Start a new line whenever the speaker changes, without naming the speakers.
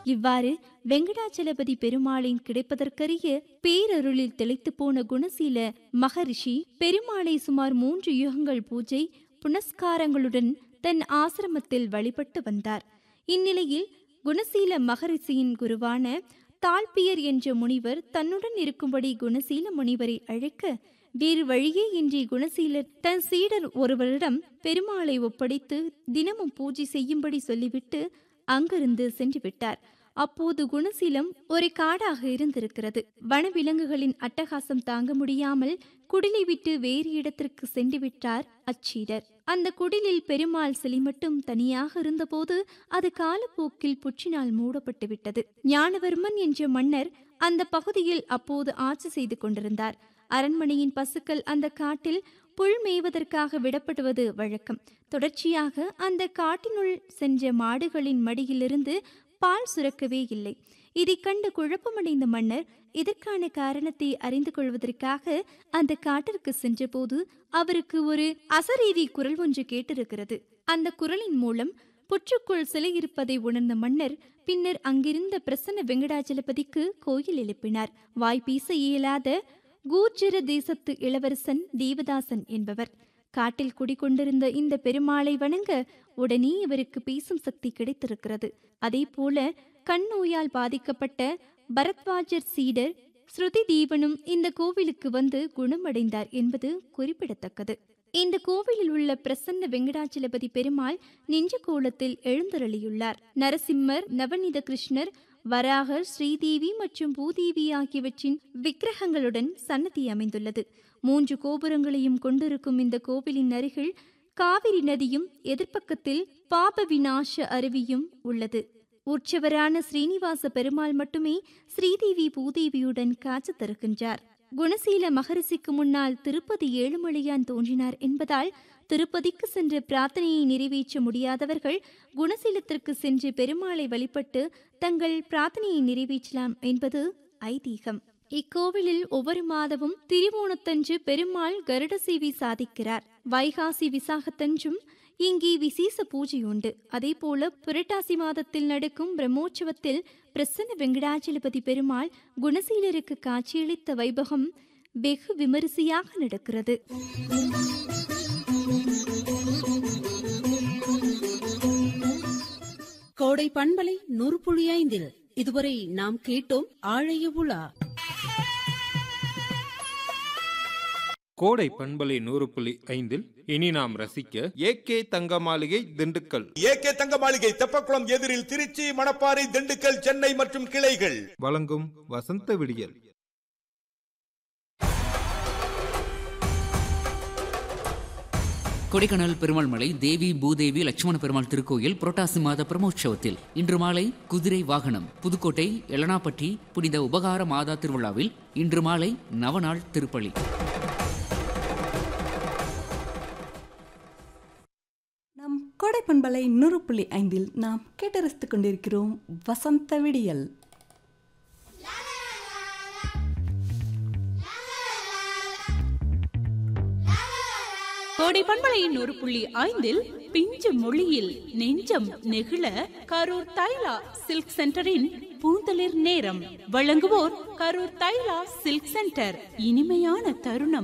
இவ்வாறு வெங்கடாச்சலபதி பெருமாளின் கிடைப்பதற்கரிய பேரருளில் திளைத்து போன குணசீல மகரிஷி பெருமாளை சுமார் மூன்று யுகங்கள் பூஜை புனஸ்காரங்களுடன் தன் ஆசிரமத்தில் வழிபட்டு வந்தார் இந்நிலையில் குணசீல மகரிஷியின் குருவான தாழ்பியர் என்ற முனிவர் தன்னுடன் இருக்கும்படி குணசீல முனிவரை அழைக்க வேறு வழியே இன்றி குணசீலர் தன் சீடர் ஒருவரிடம் பெருமாளை ஒப்படைத்து தினமும் பூஜை செய்யும்படி சொல்லிவிட்டு அங்கிருந்து சென்று விட்டார் அப்போது குணசீலம் ஒரு காடாக இருந்திருக்கிறது வனவிலங்குகளின் அட்டகாசம் தாங்க முடியாமல் குடிலை விட்டு வேறு இடத்திற்கு சென்று விட்டார் அச்சீடர் அந்த குடிலில் பெருமாள் சிலை மட்டும் தனியாக இருந்தபோது அது காலப்போக்கில் புற்றினால் மூடப்பட்டு விட்டது ஞானவர்மன் என்ற மன்னர் அந்த பகுதியில் அப்போது ஆட்சி செய்து கொண்டிருந்தார் அரண்மனையின் பசுக்கள் அந்த காட்டில் புல் மேய்வதற்காக விடப்படுவது வழக்கம் தொடர்ச்சியாக அந்த காட்டினுள் சென்ற மாடுகளின் மடியிலிருந்து பால் சுரக்கவே இல்லை இதை கண்டு குழப்பமடைந்த மன்னர் இதற்கான காரணத்தை அறிந்து கொள்வதற்காக அந்த காட்டிற்கு சென்றபோது அவருக்கு ஒரு அசரீரி குரல் ஒன்று கேட்டிருக்கிறது அந்த குரலின் மூலம் புற்றுக்குள் சிலை இருப்பதை உணர்ந்த மன்னர் பின்னர் அங்கிருந்த பிரசன்ன வெங்கடாச்சலபதிக்கு கோயில் எழுப்பினார் வாய் பேச இயலாத கூர்ஜர தேசத்து இளவரசன் தேவதாசன் என்பவர் காட்டில் குடிகொண்டிருந்த இந்த பெருமாளை வணங்க உடனே இவருக்கு பேசும் சக்தி கிடைத்திருக்கிறது அதே போல கண் நோயால் பாதிக்கப்பட்ட பரத்வாஜர் சீடர் ஸ்ருதி தீபனும் இந்த கோவிலுக்கு வந்து குணமடைந்தார் என்பது குறிப்பிடத்தக்கது இந்த கோவிலில் உள்ள பிரசன்ன வெங்கடாச்சலபதி பெருமாள் நின்ற கோலத்தில் எழுந்தருளியுள்ளார் நரசிம்மர் நவநீத கிருஷ்ணர் வராகர் ஸ்ரீதேவி மற்றும் பூதேவி ஆகியவற்றின் விக்கிரகங்களுடன் சன்னதி அமைந்துள்ளது மூன்று கோபுரங்களையும் கொண்டிருக்கும் இந்த கோவிலின் அருகில் காவிரி நதியும் எதிர்ப்பக்கத்தில் பாப விநாச அருவியும் உள்ளது உற்சவரான ஸ்ரீனிவாச பெருமாள் மட்டுமே ஸ்ரீதேவி பூதேவியுடன் காட்சி தருகின்றார் குணசீல மகரிஷிக்கு முன்னால் திருப்பதி ஏழுமலையான் தோன்றினார் என்பதால் திருப்பதிக்கு சென்று பிரார்த்தனையை நிறைவேற்ற முடியாதவர்கள் குணசீலத்திற்கு சென்று பெருமாளை வழிபட்டு தங்கள் பிரார்த்தனையை நிறைவேற்றலாம் என்பது ஐதீகம் இக்கோவிலில் ஒவ்வொரு மாதமும் திருவோணத்தன்று பெருமாள் கருட சேவை சாதிக்கிறார் வைகாசி விசாகத்தன்றும் இங்கே விசேஷ பூஜை உண்டு அதே போல புரட்டாசி மாதத்தில் நடக்கும் பிரம்மோற்சவத்தில் பிரசன்ன வெங்கடாச்சலபதி பெருமாள் குணசீலருக்கு காட்சியளித்த வைபகம் வெகு விமரிசையாக நடக்கிறது
கோடை பண்பலை நூறு புள்ளி ஐந்தில் இதுவரை நாம் கேட்டோம் ஆழைய உலா
கோடை பண்பலை நூறு புள்ளி ஐந்தில் இனி நாம் ரசிக்க ஏகே தங்க மாளிகை திண்டுக்கல்
ஏகே தங்க மாளிகை தெப்பக்குளம் எதிரில் திருச்சி மணப்பாறை திண்டுக்கல் சென்னை மற்றும் கிளைகள்
வழங்கும் வசந்த விடியல்
கொடைக்கானல் பெருமாள் மலை தேவி பூதேவி லட்சுமண பெருமாள் திருக்கோயில் புரட்டாசி மாத பிரமோற்சவத்தில் இன்று மாலை குதிரை வாகனம் புதுக்கோட்டை எலனாப்பட்டி புனித உபகார மாதா திருவிழாவில் இன்று மாலை நவநாள் திருப்பலி
நம் கோடை பண்பலை நூறு புள்ளி ஐந்தில் நாம் கேட்டு ரசித்துக் கொண்டிருக்கிறோம் வசந்த விடியல்
கோடை பண்பலையின் ஒரு புள்ளி ஐந்தில் பிஞ்சு மொழியில் நெஞ்சம் நெகிழ கரூர் தைலா சில்க் சென்டரின் பூந்தளிர் நேரம் வழங்குவோர் கரூர் தைலா சில்க் சென்டர் இனிமையான தருணம்